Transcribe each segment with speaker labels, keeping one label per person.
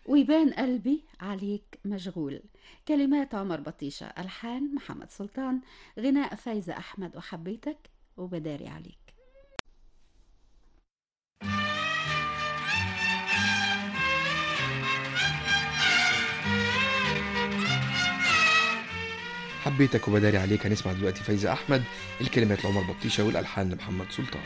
Speaker 1: ويبان قلبي عليك مشغول كلمات عمر بطيشة ألحان محمد سلطان غناء فايزة أحمد وحبيتك وبداري عليك
Speaker 2: حبيتك وبداري عليك هنسمع دلوقتي فايزة أحمد الكلمات لعمر بطيشة والألحان لمحمد سلطان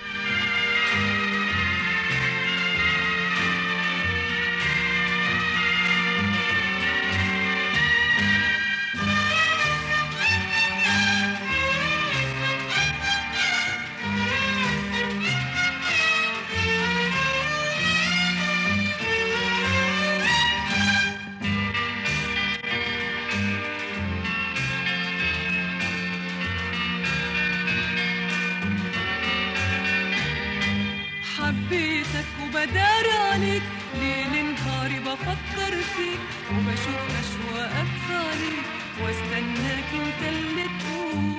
Speaker 3: حبيتك وبدار عليك ليل نهاري بفكر فيك وبشوف أشواقك في عليك واستناك انت اللي تقول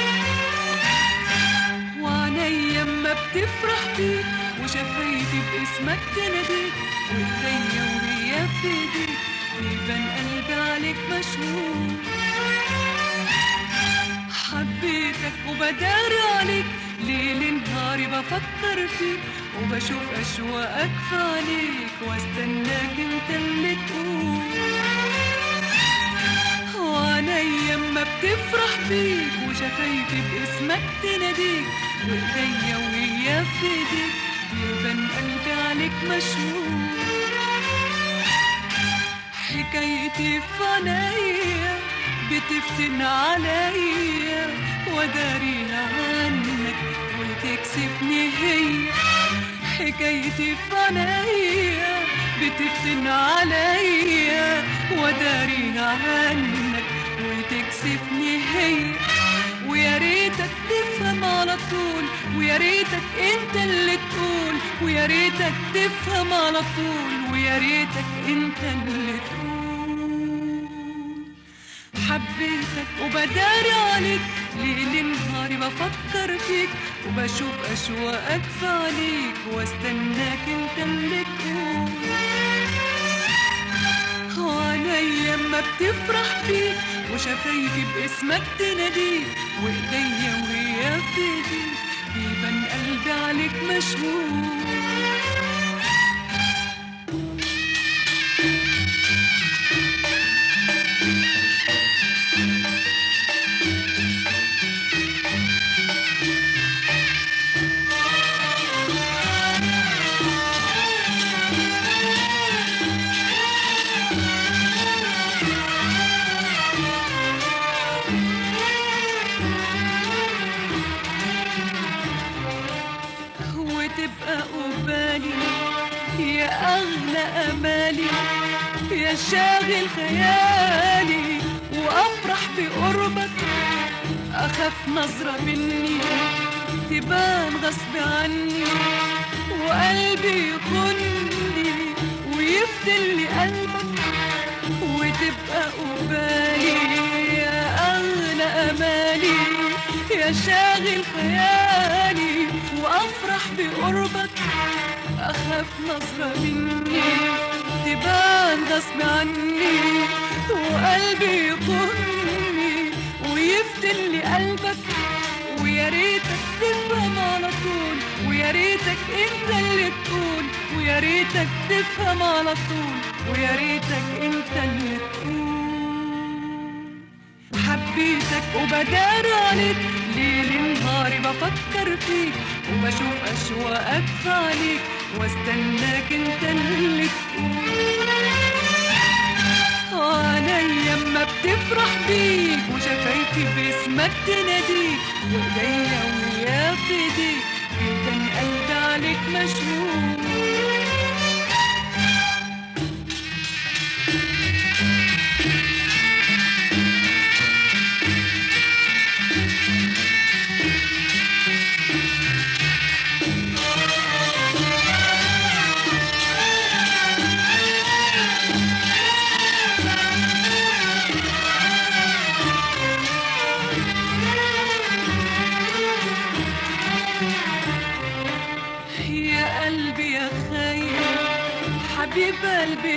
Speaker 3: وعينيا اما بتفرح بيك وشفايفي باسمك تناديك وايديا وهي في ايديك بيبان قلبي عليك مشغول حبيتك وبدار عليك ليل نهاري بفكر فيك وبشوف أشواقك في عليك واستناك انت اللي تقول وعينيا اما بتفرح بيك وشفايفي باسمك تناديك وايديا وهي في ايديك يبان قلبي عليك مشغول حكايتي في عينيا بتفتن عليا وداريها عنك وتكسفني هي حكايتي في عينيا بتفتن عليا وداريها عنك وتكسفني هي ويا ريتك تفهم على طول ويا ريتك انت اللي تقول ويا ريتك تفهم على طول ويا ريتك انت اللي تقول حبيتك وبداري عليك ليل نهاري بفكر فيك وبشوف أشواقك في عليك واستناك انت اللي تقول وعينيا اما بتفرح بيك وشفايفي باسمك تناديك وايديا وهي في ايديك بيبان قلبي عليك مشغول وتبقى قبالي يا أغلى أمالي يا شاغل خيالي وأفرح بقربك أخاف نظرة مني تبان غصب عني وقلبي يخني ويفتل لي قلبك وتبقى قبالي يا أغلى أمالي يا شاغل خيالي وأفرح بقربك أخاف نظرة مني تبان غصب عني وقلبي يطني ويفتل لي قلبك ويا ريتك تفهم على طول ويا ريتك انت اللي تقول ويا ريتك تفهم على طول ويا ريتك انت اللي تقول حبيتك وبدار عليك ليل نهاري بفكر فيك وبشوف أشواقك في عليك واستناك انت اللي تقول عينيا اما بتفرح بيك وشفايفي باسمك تناديك وايديا ويا في ايديك بيبان قلبي عليك مشغول يا قلبي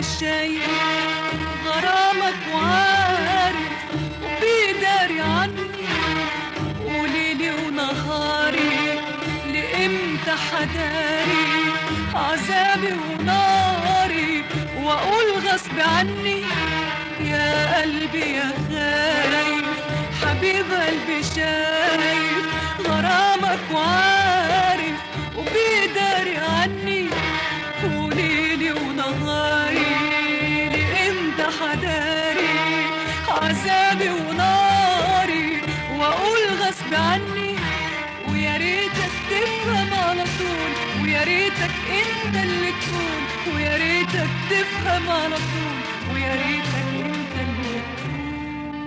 Speaker 3: شايف غرامك وعارف وبيداري عني وليلي ونهاري لإمتى حداري عذابي وناري وأقول غصب عني يا قلبي يا خايف حبيب قلبي شايف غرامك وعارف وبيداري عني وليلي ونهاري لإمتى حداري عذابي وناري وأقول غصب عني ويا ريتك تفهم على طول ويا ريتك انت اللي تقول ويا ريتك تفهم على طول ويا ريتك انت اللي تقول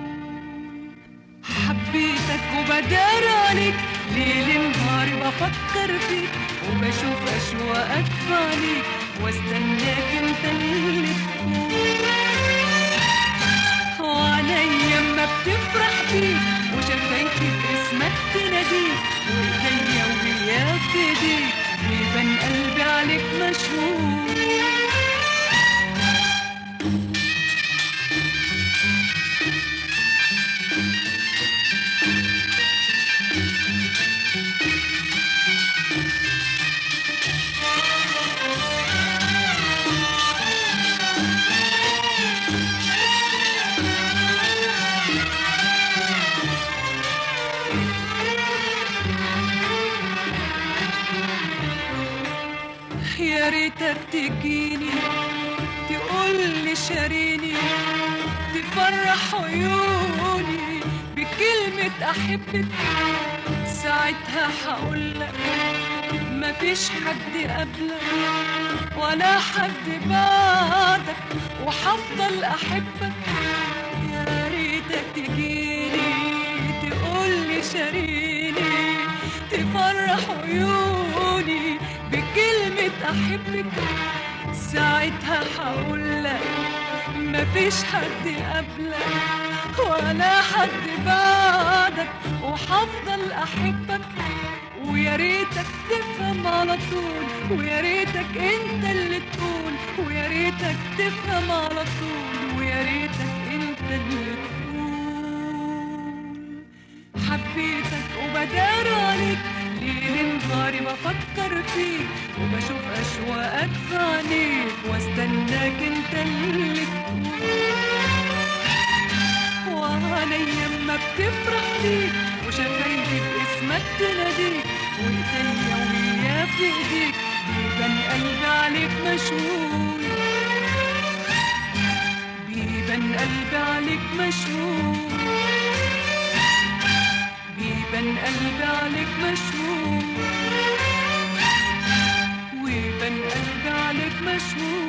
Speaker 3: حبيتك وبدار عليك ليل نهار بفكر فيك وبشوف اشواقك في عينيك واستناك انت اللي تكون وعليا ما بتفرح بيك وشفايفي باسمك تناديك وايديا وياك ايديك بيبان قلبي عليك مشهور يا ريتك تجيني تقول لي شاريني تفرح عيوني بكلمة أحبك ساعتها هقولك مفيش حد قبلك ولا حد بعدك وحفضل أحبك يا ريتك تجيني تقول لي شاريني تفرح عيوني بكلمة أحبك ساعتها هقولك مفيش حد قبلك ولا حد بعدك وحفضل أحبك ويا ريتك تفهم على طول ويا ريتك انت اللي تقول ويا ريتك تفهم على طول ويا ريتك انت اللي تقول حبيتك وبدار عليك ليل نهاري بفكر فيك وبشوف اشواقك في عينيك واستناك انت اللي تقول وعليا ما بتفرح بيك وشفايفي باسمك تناديك وايديا ويا في ايديك بيبان قلبي عليك مشغول بيبان قلبي عليك مشغول بيبان قلبي عليك مشغول ويبان قلبي عليك مشغول